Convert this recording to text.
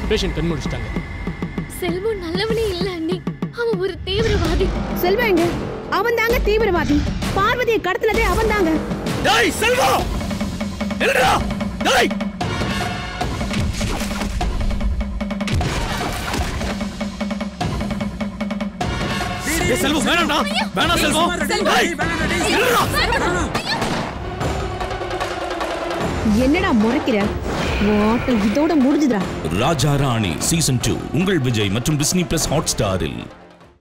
patient கண் முடிச்சிட்டாங்க செல்வம் நல்லவனே இல்ல அண்ணி அவன் ஒரு தீவிரவாதி செல்வம் எங்க அவன் தாங்க தீவிரவாதி பார்வதியை கடத்தினதே அவன் தாங்க டேய் செல்வா நில்லுடா டேய் ஏய் செல்வம் வேணாம்டா வேணாம் செல்வம் டேய் நில்லுடா என்னடா முறைக்கிற வாட்டல் இதோட முடிஞ்சுதுடா ராஜா ராணி சீசன் டூ உங்கள் விஜய் மற்றும் டிஸ்னி பிளஸ் ஹாட் ஸ்டாரில்